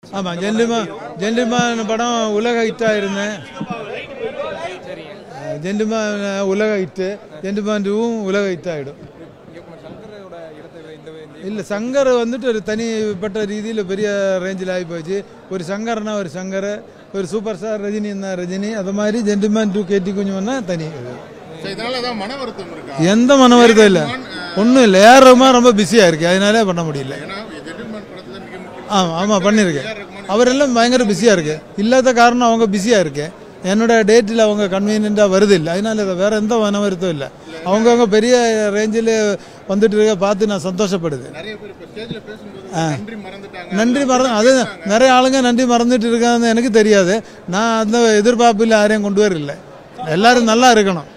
ஆமாம் ஜென்டில்மான் ஜென்டில்மான் படம் உலக ஹிட்டாக இருந்தேன் ஜென்டில்மான் உலக ஹிட்டு ஜென்டில்மான் டூவும் உலக ஹிட் ஆகிடும் இல்லை சங்கர் வந்துட்டு ஒரு தனிப்பட்ட ரீதியில் பெரிய ரேஞ்சில் ஆகி போச்சு ஒரு சங்கர்னா ஒரு சங்கர் ஒரு சூப்பர் ஸ்டார் ரஜினின்னா ரஜினி அது மாதிரி ஜென்டில்மேன் டூ கேட்டி குஞ்சுமன்னா தனி இது. So, இதனால ஏதாவது மன வருத்தம் இருக்கா எந்த மன வருத்தம் இல்லை ஒன்றும் இல்லை ஏறமா ரொம்ப பிஸியாக இருக்கு அதனாலே பண்ண முடியல ஏன்னா ஜென்டில்மேன் படத்துல மிக முக்கியம் ஆமாம் ஆமாம் பண்ணியிருக்கேன் அவரெல்லாம் பயங்கர பிஸியாக இருக்கு இல்லாத காரணம் அவங்க பிஸியாக இருக்கு என்னோட டேட்டில் அவங்க கன்வீனியண்ட்டாக வருது இல்லை அதனால இது வேற எந்த மன வருத்தம் இல்லை அவங்கவுங்க பெரிய ரேஞ்சில் வந்துட்டு இருக்க பார்த்து நான் சந்தோஷப்படுது நிறைய பேர் இப்ப ஸ்டேஜ்ல பேசும்போது நன்றி மறந்துட்டாங்க நன்றி மறந்து அது நிறைய ஆளுங்க நன்றி மறந்துட்டு இருக்காங்க எனக்கு தெரியாது நான் அந்த எதிர்பார்ப்பில் யாரையும் கொண்டு வரல எல்லாரும் நல்லா இருக்கணும்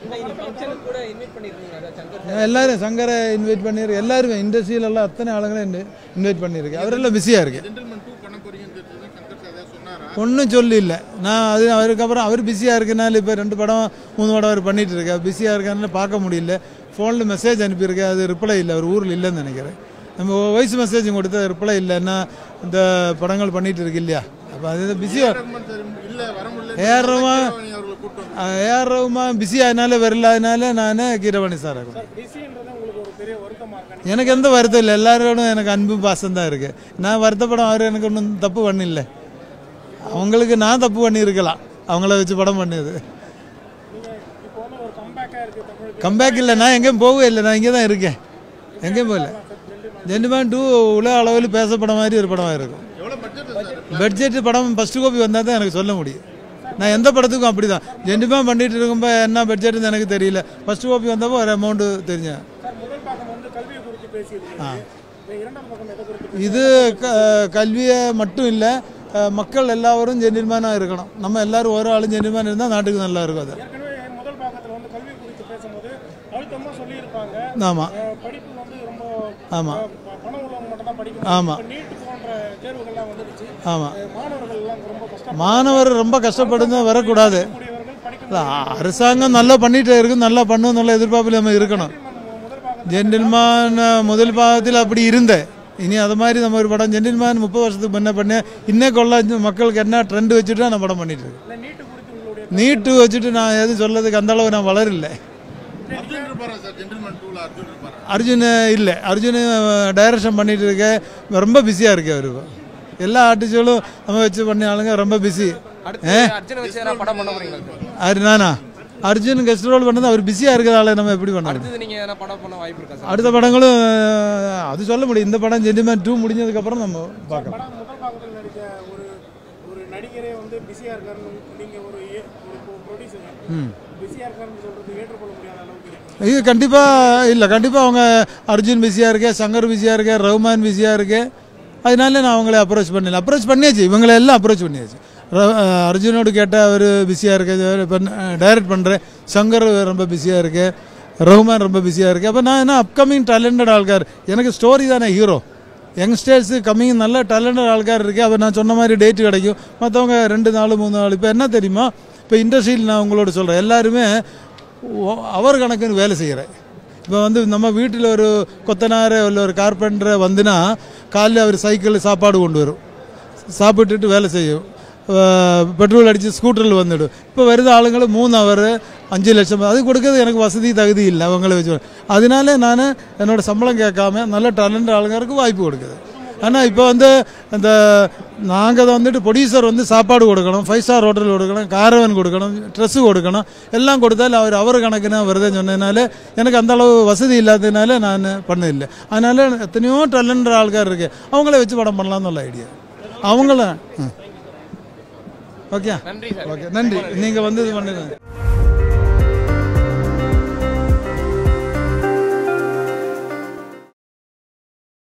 எல்லாரும் சங்கரை இன்வைட் பண்ணியிருக்கேன் எல்லாருமே இண்டஸ்ட்ரியில எல்லாம் அத்தனை ஆளுங்களும் இன்வைட் பண்ணியிருக்கேன் அவரெல்லாம் பிஸியாக இருக்கு ஜென்டில்மேன் டூ பண்ண போறீங்கன்னு தெரிஞ்சது சங்கர் சார் ஏதாவது சொன்னாரா ஒன்றும் சொல்லி இல்லை நான் அது அதுக்கப்புறம் அவர் பிஸியாக இருக்கனால இப்போ ரெண்டு படம் மூணு படம் அவர் பண்ணிட்டு இருக்கார் பிஸியாக இருக்கனால பார்க்க முடியல ஃபோனில் மெசேஜ் அனுப்பியிருக்கேன் அது ரிப்ளை இல்லை அவர் ஊரில் இல்லைன்னு நினைக்கிறேன் நம்ம வாய்ஸ் மெசேஜ் கொடுத்து ரிப்ளை இல்லைன்னா இந்த படங்கள் பண்ணிட்டு இருக்கு இல்லையா அப்போ அது பிஸியாக ரஹ்மான் சார் இல்ல வர முடியல ஏஆர் ரஹ்மான் அவர்களை கூட்டு வந்து ஏஆர் ரஹ்மான் பிஸி ஆனால வரல அதனால நான் கீரவாணி சார் இருக்கேன் எனக்கு எந்த வருத்தம் இல்லை எல்லாரோடும் எனக்கு அன்பும் பாசம் தான் இருக்கு நான் வருத்தப்படம் அவர் எனக்கு ஒன்றும் தப்பு பண்ணில்ல அவங்களுக்கு நான் தப்பு பண்ணியிருக்கலாம் அவங்கள வச்சு படம் பண்ணது கம்பேக் இல்லை நான் எங்கேயும் போகவே இல்லை நான் இங்கே தான் இருக்கேன் எங்கேயும் போகல ஜென்டிமேன் டூ உலக அளவில் பேசப்பட மாதிரி ஒரு படமாக இருக்கும் எவ்வளவு பட்ஜெட் சார் பட்ஜெட் படம் ஃபர்ஸ்ட் காப்பி வந்தால் தான் எனக்கு சொல்ல முடியும் நான் எந்த படத்துக்கும் அப்படி தான் ஜென்டிமேன் பண்ணிட்டு இருக்கும்போது என்ன பட்ஜெட்னு எனக்கு தெரியல ஃபர்ஸ்ட் காப்பி வந்தப்போ ஒரு அமௌண்ட்டு தெரிஞ்சேன் ஆ இது க- கல்வியை மட்டும் இல்லை மக்கள் எல்லாரும் ஜென்டில்மேனாக இருக்கணும் நம்ம எல்லாரும் ஒரு ஆளும் ஜென்டில்மேன் இருந்தால் நாட்டுக்கு நல்லா இருக்கும் அது ஏற்கனவே முதல் பாகத்தில் வந்து கல்வி குறித்து பேசும்போது அழுத்தமாக சொல்லியிருப்பாங்க ஆமாம் அஹ் படிப்பு வந்து ரொம்ப ஆமாம் ப- பணம் உள்ளவங்க மட்டும் தான் படிக்கணும் ஆமா. இப்ப நீட் போன்ற தேர்வுகள்லாம் வந்துடுச்சு ஆமாம் அஹ் மாணவர்கள் எல்லாம் ரொம்ப கஷ்டம் மாணவர் ரொம்ப கஷ்டப்படுந்து வரக்கூடாது கூடியவர்கள் படிக்க இல்ல, அரசாங்கம் நல்லா பண்ணிட்டு இருக்கு நல்லா பண்ணும் எதிர்பார்ப்பில் நம்ம இருக்கணும் முதல் பாகம் ஜென்டில்மான் முதல் பாகத்தில் அப்படி இருந்தேன் இனி அது மாதிரி நம்ம ஒரு படம் ஜென்டில்மான் முப்பது வருஷத்துக்கு முன்ன பண்ணேன் இன்னும் கொள்ள மக்களுக்கு என்ன ட்ரெண்ட் வச்சுட்டு நான் படம் பண்ணிட்டு இருக்கேன் இல்லை நீட்டு குறித்து உங்களுடைய நீட்டு வச்சுட்டு நான் எதுவும் சொல்லதுக்கு அந்த அளவு நான் வளரல அர்ஜுன் இருப்பாரா சார் ஜென்டில்மேன் டூல அர்ஜுன் இருப்பாரா அர்ஜுன் இல்லை அர்ஜுன் டைரக்ஷன் பண்ணிட்டு இருக்கேன் ரொம்ப பிஸியாக இருக்கு அவர் இப்போ எல்லா ஆர்டிஸ்டுகளும் நம்ம வச்சு பண்ண ஆளுங்க ரொம்ப பிஸி அடுத்து அர்ஜுனை வச்சு எதனா படம் பண்ண போறீங்களா சார் அது நானா அர்ஜுன் கெஸ்ட் ரோல் பண்ணது அவர் பிஸியாக இருக்கிறதால நம்ம எப்படி பண்ண முடியும் அடுத்தது நீங்க எதனா படம் பண்ண வாய்ப்பு இருக்கா சார் அடுத்த படங்களும் அஹ், அது சொல்ல முடியும் இந்த படம் ஜென்டில்மேன் டூ முடிஞ்சதுக்கப்புறம் நம்ம பார்க்கலாம் படம் முதல் பாகத்தில் நடித்த ஒரு ஒரு நடிகரே வந்து பிஸியாக இருக்காருன்னு நீங்கள் ஒரு ஏ- ஒரு ப்ரொடியூசர் பிஸியாக இருக்காருன்னு சொல்றது ஏற்றுக்கொள்ள முடியாத அளவுக்கு இருக்கு. இது கண்டிப்பாக இல்லை கண்டிப்பாக அவங்க அர்ஜுன் பிஸியாக இருக்கேன் சங்கர் பிஸியாக இருக்கேன் ரஹ்மான் பிஸியாக இருக்கேன் அதனால நான் அவங்கள அப்ரோச் பண்ணல அப்ரோச் பண்ணியாச்சு இவங்களை எல்லாம் அப்ரோச் பண்ணியாச்சு ர- அஹ் அர்ஜுனோடு கேட்டால் அவர் பிஸியாக இருக்கு இப்போ டைரக்ட் பண்ணுறேன் சங்கர் ரொம்ப பிஸியாக இருக்கு ரஹ்மான் ரொம்ப பிஸியாக இருக்கு அப்போ நான் என்ன அப்கமிங் டேலண்டட் ஆள்கார் எனக்கு ஸ்டோரி தானே ஹீரோ யங்ஸ்டர்ஸு கம்மிங் நல்ல டேலண்டட் ஆள்கார் இருக்கு அப்போ நான் சொன்ன மாதிரி டேட்டு கிடைக்கும் மற்றவங்க ரெண்டு நாள் மூணு நாள் இப்போ என்ன தெரியுமா இப்போ இண்டஸ்ட்ரியில் நான் உங்களோட சொல்கிறேன் எல்லாருமே ஓ- அவர் கணக்குன்னு வேலை செய்கிறேன் இப்போ வந்து நம்ம வீட்டில் ஒரு கொத்தனார் இல்லை ஒரு கார்பெண்டர் வந்துனா காலையில் அவர் சைக்கிள் சாப்பாடு கொண்டு வரும் சாப்பிட்டுட்டு வேலை செய்யும் அஹ் பெட்ரோல் அடித்து ஸ்கூட்டரில் வந்துடும் இப்போ வருது ஆளுங்களும் மூணு அவர் அஞ்சு லட்சம் அது கொடுக்கறது எனக்கு வசதி தகுதி இல்லை அவங்கள வச்சு அதனால நான் என்னோட சம்பளம் கேட்காம நல்ல டேலண்ட் ஆளுங்களுக்கு வாய்ப்பு கொடுக்குது ஆனால் இப்போ வந்து இந்த நாங்கள் தான் வந்துட்டு ப்ரொடியூசர் வந்து சாப்பாடு கொடுக்கணும் ஃபைவ் ஸ்டார் ஹோட்டல் கொடுக்கணும் காரவன் கொடுக்கணும் ட்ரெஸ்ஸு கொடுக்கணும் எல்லாம் கொடுத்தால் அவர் அவர் கணக்குன்னு வருதுன்னு சொன்னதுனால எனக்கு அந்த அளவு வசதி இல்லாததுனால நான் பண்ணதில்லை அதனால எத்தனையோ டேலண்ட் ஆள்கார் இருக்கு அவங்கள வச்சு படம் பண்ணலாம்னு உள்ள ஐடியா அவங்கள ஓகே நன்றி சார் ஓகே நன்றி நீங்கள் வந்து இது பண்ணுங்க